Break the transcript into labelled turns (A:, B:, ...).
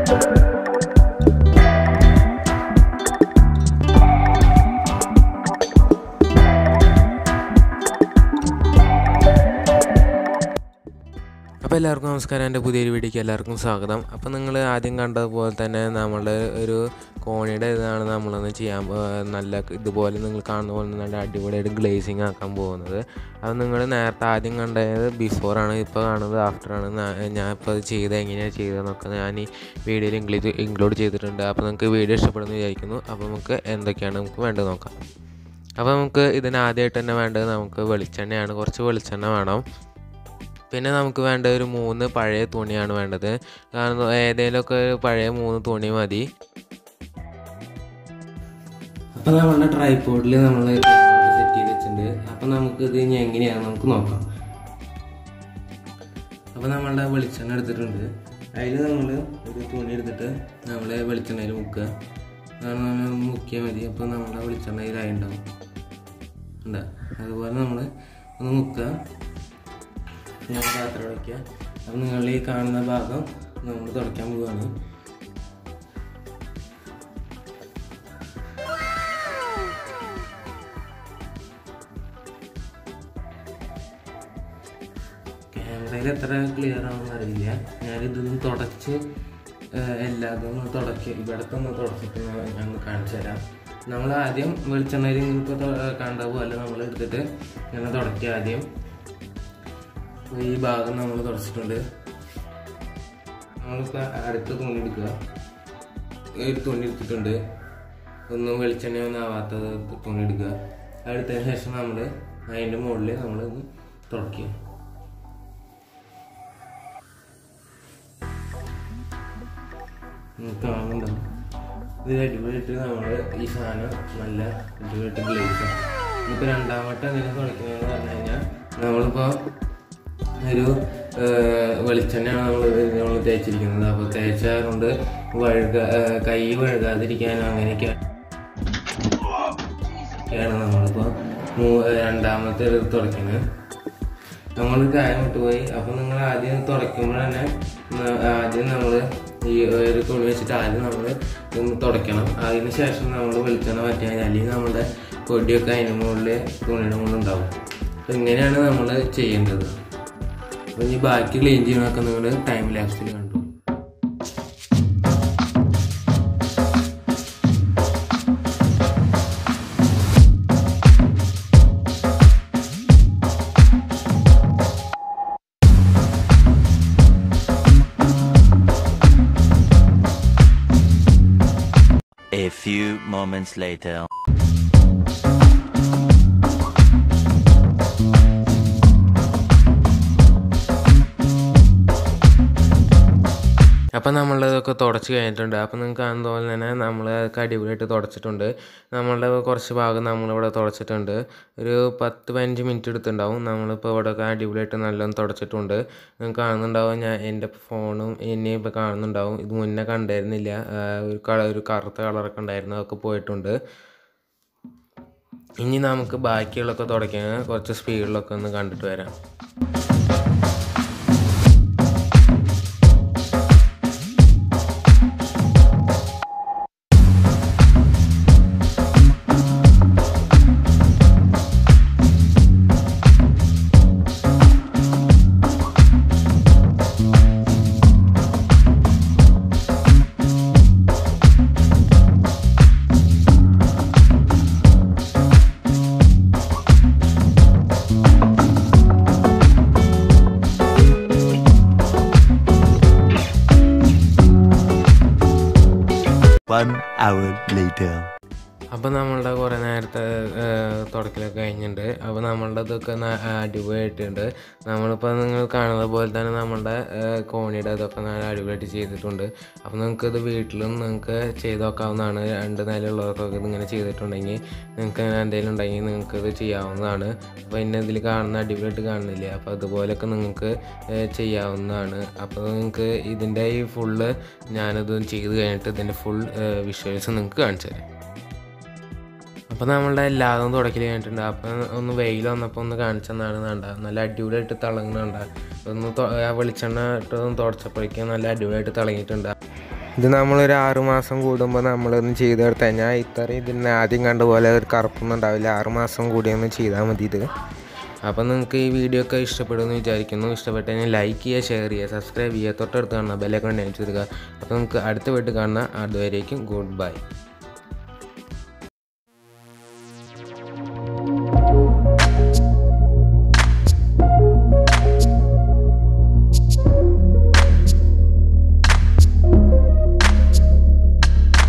A: അപ്പോൾ എല്ലാവർക്കും നമസ്കാരം എൻ്റെ പുതിയൊരു വീഡിയോയ്ക്ക് എല്ലാവർക്കും സ്വാഗതം അപ്പോൾ നിങ്ങൾ ആദ്യം കണ്ടതുപോലെ തന്നെ നമ്മളുടെ ഒരു കോണിയുടെ ഇതാണ് നമ്മളൊന്ന് ചെയ്യാൻ പോ- നല്ല ഇതുപോലെ നിങ്ങൾ കാണുന്ന പോലെ നല്ല അടിപൊളിയായിട്ട് ഗ്ലേസിങ് ആക്കാൻ പോകുന്നത് അത് നിങ്ങൾ നേരത്തെ ആദ്യം കണ്ടത് ബിഫോറാണ് ഇപ്പോൾ കാണുന്നത് ആഫ്റ്ററാണ് ഞാൻ ഇപ്പോൾ അത് ചെയ്ത് എങ്ങനെയാണ് ചെയ്തതെന്നൊക്കെ ഞാൻ ഈ വീഡിയോയിൽ ഇംഗ്ലീഷ് ഇൻക്ലൂഡ് ചെയ്തിട്ടുണ്ട് അപ്പോൾ നിങ്ങൾക്ക് വീഡിയോ ഇഷ്ടപ്പെടുന്നു വിചാരിക്കുന്നു അപ്പോൾ നമുക്ക് എന്തൊക്കെയാണ് നമുക്ക് വേണ്ടത് നോക്കാം അപ്പോൾ നമുക്ക് ഇതിന് ആദ്യമായിട്ട് തന്നെ വേണ്ടത് നമുക്ക് വെളിച്ചെണ്ണയാണ് കുറച്ച് വെളിച്ചെണ്ണ വേണം പിന്നെ നമുക്ക് വേണ്ട ഒരു മൂന്ന് പഴയ തുണിയാണ് വേണ്ടത് കാരണം ഏതെങ്കിലുമൊക്കെ ഒരു പഴയ മൂന്ന് തുണി മതി അപ്പോൾ നമ്മളുടെ ട്രൈപോഡിൽ നമ്മൾ സെറ്റ് ചെയ്ത് വെച്ചിട്ടുണ്ട് അപ്പോൾ നമുക്ക് ഇത് ഇനി എങ്ങനെയാണ് നമുക്ക് നോക്കാം അപ്പോൾ നമ്മളുടെ വെളിച്ചെണ്ണ എടുത്തിട്ടുണ്ട് അതിൽ നമ്മൾ ഒരു തുണി എടുത്തിട്ട് നമ്മൾ വെളിച്ചെണ്ണയിൽ മുക്കുക കാരണം നമ്മൾ മുക്കിയാൽ മതി അപ്പോൾ നമ്മുടെ വെളിച്ചെണ്ണ ഇതായി ഉണ്ടാവും ഉണ്ട് അതുപോലെ നമ്മൾ ഒന്ന് മുക്കുക ഞാൻ പാത്രം വയ്ക്കുക അപ്പം നിങ്ങൾ ഈ കാണുന്ന ഭാഗം നമ്മൾ തുടയ്ക്കാൻ പോവുകയാണ് ക്യാമറയിൽ എത്ര ക്ലിയർ ആണെന്ന് അറിയില്ല ഞാനിതൊന്ന് തുടച്ച് ഏഹ്, എല്ലാതും ഒന്ന് തുടച്ച് ഇവിടത്തെ ഒന്ന് തുടച്ചിട്ട് ഞാൻ ഞാൻ ഒന്ന് കാണിച്ചു തരാം നമ്മൾ ആദ്യം വെളിച്ചെണ്ണയിൽ ഇപ്പോൾ കണ്ട പോലെ നമ്മൾ എടുത്തിട്ട് ഇങ്ങനെ തുടയ്ക്കുക ആദ്യം അപ്പോൾ ഈ ഭാഗം നമ്മൾ തുടച്ചിട്ടുണ്ട് നമ്മളിപ്പോൾ അടുത്ത തുണി എടുക്കുക ഒരു തുണി എടുത്തിട്ടുണ്ട് ഒന്നും വെളിച്ചെണ്ണയൊന്നും ആവാത്തത് തുണി എടുക്കുക എടുത്തതിന് ശേഷം നമ്മൾ അതിൻ്റെ മുകളിൽ നമ്മൾ തുടയ്ക്കുക നിങ്ങൾക്ക് കാണുന്നുണ്ടാവും ഇത് അടിപൊളിയായിട്ട് നമ്മൾ ഈ സാധനം നല്ല അടിപൊളിയായിട്ട് ഗ്ലേസ് ഇനിയിപ്പോൾ രണ്ടാമത്തെ എന്തെങ്കിലും തുടയ്ക്കുന്നതെന്ന് പറഞ്ഞു കഴിഞ്ഞാൽ നമ്മളിപ്പോൾ ഒരു ഏഹ്, വെളിച്ചെണ്ണയാണ് നമ്മൾ നമ്മൾ തേച്ചിരിക്കുന്നത് അപ്പോൾ തേച്ച കൊണ്ട് വഴുക ഏഹ്, കൈ വഴുകാതിരിക്കാനും അങ്ങനെയൊക്കെ ഒക്കെയാണ് നമ്മളിപ്പോൾ മൂ- രണ്ടാമത്തെ ഇത് തുടയ്ക്കുന്നത് നമ്മൾ കാര്യം വിട്ടുപോയി അപ്പോൾ നിങ്ങൾ ആദ്യം തുടയ്ക്കുമ്പോൾ തന്നെ ന- ആദ്യം നമ്മൾ ഈ ഒരു തുണി വെച്ചിട്ട് ആദ്യം നമ്മൾ ഒന്ന് തുടയ്ക്കണം അതിന് ശേഷം നമ്മൾ വെളിച്ചെണ്ണ പറ്റിയാൽ അല്ലെങ്കിൽ നമ്മുടെ പൊടിയൊക്കെ അതിന് മുകളിൽ തുണിയുടെ മുകളിൽ ഉണ്ടാവും അപ്പോൾ ഇങ്ങനെയാണ് നമ്മൾ ചെയ്യേണ്ടത് അപ്പോൾ ഇനി ബാക്കി ക്ലീൻ ചെയ്യണമൊക്കെ നിങ്ങൾ ടൈം ലാപ്സിൽ കണ്ടു
B: A few moments later.
A: അപ്പം നമ്മളിതൊക്കെ തുടച്ച് കഴിഞ്ഞിട്ടുണ്ട് അപ്പം നിങ്ങൾക്ക് കാണുന്ന പോലെ തന്നെ നമ്മൾ അതൊക്കെ അടിപൊളിയായിട്ട് തുടച്ചിട്ടുണ്ട് നമ്മളുടെ കുറച്ച് ഭാഗം നമ്മളിവിടെ തുടച്ചിട്ടുണ്ട് ഒരു പത്ത് പതിനഞ്ച് മിനിറ്റ് എടുത്തിട്ടുണ്ടാവും നമ്മളിപ്പോൾ ഇവിടെ ഒക്കെ അടിപൊളിയായിട്ട് നല്ലോണം തുടച്ചിട്ടുണ്ട് നിങ്ങൾക്ക് കാണുന്നുണ്ടാവും ഞാൻ എൻ്റെ ഫോണും എന്നെ ഇപ്പോൾ കാണുന്നുണ്ടാവും ഇത് മുന്നേ കണ്ടായിരുന്നില്ല ആ, ഒരു കളർ ഒരു കറുത്ത കളറൊക്കെ ഉണ്ടായിരുന്നു അതൊക്കെ പോയിട്ടുണ്ട് ഇനി നമുക്ക് ബാക്കിയുള്ളതൊക്കെ തുടയ്ക്കാൻ കുറച്ച് സ്പീഡിലൊക്കെ ഒന്ന് കണ്ടിട്ട് വരാം
B: One hour later.
A: അപ്പോൾ നമ്മളുടെ കുറേ നേരത്തെ ഏഹ്, തുടക്കലൊക്കെ കഴിഞ്ഞിട്ടുണ്ട് അപ്പോൾ നമ്മളുടെ ഇതൊക്കെ ന- അടിപൊളിയായിട്ടുണ്ട് നമ്മളിപ്പോൾ നിങ്ങൾ കാണുന്നത് പോലെ തന്നെ നമ്മളുടെ ഏഹ്, കോണിയുടെ ഇതൊക്കെ നല്ല അടിപൊളിയായിട്ട് ചെയ്തിട്ടുണ്ട് അപ്പോൾ നിങ്ങൾക്ക് ഇത് വീട്ടിലും നിങ്ങൾക്ക് ചെയ്ത് നോക്കാവുന്നതാണ് രണ്ട് നിലയുള്ളവർക്കൊക്കെ ഇതിങ്ങനെ ചെയ്തിട്ടുണ്ടെങ്കിൽ നിങ്ങൾക്ക് എന്തെങ്കിലും ഉണ്ടെങ്കിൽ നിങ്ങൾക്ക് ഇത് ചെയ്യാവുന്നതാണ് അപ്പോൾ ഇന്നെ ഇതിൽ കാണുന്ന അടിപൊളിയായിട്ട് കാണുന്നില്ലേ അപ്പോൾ അതുപോലെയൊക്കെ നിങ്ങൾക്ക് ഏഹ്, ചെയ്യാവുന്നതാണ് അപ്പോൾ നിങ്ങൾക്ക് ഇതിൻ്റെ ഈ ഫുള്ള് ഞാനത് ചെയ്ത് കഴിഞ്ഞിട്ട് ഇതിൻ്റെ ഫുൾ വിഷ്വൽസ് നിങ്ങൾക്ക് കാണിച്ചു തരാം അപ്പോൾ നമ്മളുടെ എല്ലാതും തുടക്കൽ കഴിഞ്ഞിട്ടുണ്ട് അപ്പം ഒന്ന് വെയിൽ വന്നപ്പോൾ ഒന്ന് കാണിച്ചെന്നാണ് വേണ്ട നല്ല അടിപൊളിയായിട്ട് തിളങ്ങുന്നുണ്ട് ഒന്ന് തൊ- ആ വെളിച്ചെണ്ണ ഇട്ട് ഒന്ന് തുടച്ചപ്പോഴേക്കും നല്ല അടിപൊളിയായിട്ട് തിളങ്ങിയിട്ടുണ്ട് ഇത് നമ്മളൊരു ആറ് മാസം കൂടുമ്പോൾ നമ്മളൊന്ന് ചെയ്ത് കൊടുത്തു കഴിഞ്ഞാൽ ഇത്രയും ഇതിന് ആദ്യം കണ്ട പോലെ ഒരു കറുപ്പൊന്നും ഉണ്ടാവില്ല ആറ് മാസം കൂടി ഒന്ന് ചെയ്താൽ മതി ഇത് അപ്പോൾ നിങ്ങൾക്ക് ഈ വീഡിയോ ഒക്കെ ഇഷ്ടപ്പെടുമെന്ന് വിചാരിക്കുന്നു ഇഷ്ടപ്പെട്ടു കഴിഞ്ഞാൽ ലൈക്ക് ചെയ്യുക ഷെയർ ചെയ്യുക സബ്സ്ക്രൈബ് ചെയ്യുക തൊട്ടടുത്ത് കാണുന്ന ബെല്ലൈക്കൺ അടിച്ചു തരിക അപ്പോൾ നമുക്ക് അടുത്ത വീട്ടിൽ കാണുന്ന അതുവരേക്കും ഗുഡ് ബൈ